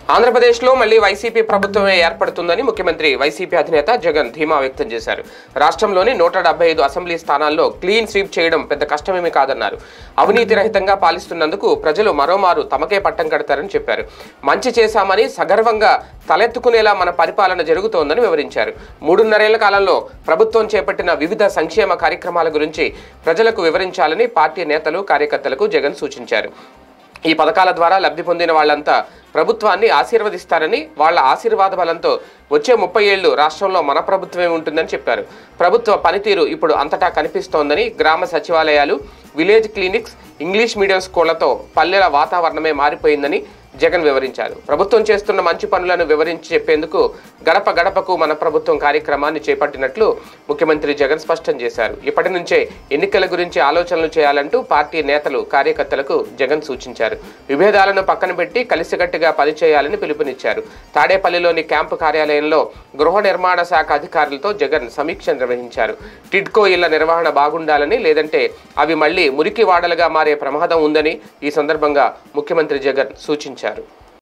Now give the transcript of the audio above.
ఆంధ్రప్రదేశ్లో మళ్లీ వైసీపీ ప్రభుత్వమే ఏర్పడుతుందని ముఖ్యమంత్రి వైసీపీ అధినేత జగన్ ధీమా వ్యక్తం చేశారు రాష్ట్రంలోని నూట డెబ్బై ఐదు అసెంబ్లీ స్థానాల్లో క్లీన్ స్వీప్ చేయడం పెద్ద కష్టమేమీ కాదన్నారు అవినీతి రహితంగా పాలిస్తున్నందుకు ప్రజలు మరోమారు తమకే పట్టం కడతారని చెప్పారు మంచి చేశామని సగర్వంగా తలెత్తుకునేలా మన పరిపాలన జరుగుతోందని వివరించారు మూడున్నరేళ్ల కాలంలో ప్రభుత్వం చేపట్టిన వివిధ సంక్షేమ కార్యక్రమాల గురించి ప్రజలకు వివరించాలని పార్టీ నేతలు కార్యకర్తలకు జగన్ సూచించారు ఈ పథకాల ద్వారా లబ్ధి పొందిన వాళ్ళంతా ప్రభుత్వాన్ని ఆశీర్వదిస్తారని వాళ్ళ ఆశీర్వాద బలంతో వచ్చే ముప్పై ఏళ్లు రాష్ట్రంలో మన ప్రభుత్వమే ఉంటుందని చెప్పారు ప్రభుత్వ పనితీరు ఇప్పుడు అంతటా కనిపిస్తోందని గ్రామ సచివాలయాలు విలేజ్ క్లినిక్స్ ఇంగ్లీష్ మీడియం స్కూళ్లతో పల్లెల వాతావరణమే మారిపోయిందని జగన్ వివరించారు ప్రభుత్వం చేస్తున్న మంచి పనులను వివరించి చెప్పేందుకు గడప గడపకు మన ప్రభుత్వం కార్యక్రమాన్ని చేపట్టినట్లు ముఖ్యమంత్రి జగన్ స్పష్టం చేశారు ఇప్పటి నుంచే ఎన్నికల గురించి ఆలోచనలు చేయాలంటూ పార్టీ నేతలు కార్యకర్తలకు జగన్ సూచించారు విభేదాలను పక్కన పెట్టి కలిసికట్టుగా పనిచేయాలని పిలుపునిచ్చారు తాడేపల్లిలోని క్యాంపు కార్యాలయంలో గృహ నిర్మాణ శాఖ అధికారులతో జగన్ సమీక్ష నిర్వహించారు టిడ్కో ఇళ్ల నిర్వహణ బాగుండాలని లేదంటే అవి మళ్లీ మురికి వాడలుగా మారే ప్రమాదం ఉందని ఈ సందర్భంగా ముఖ్యమంత్రి జగన్ సూచించారు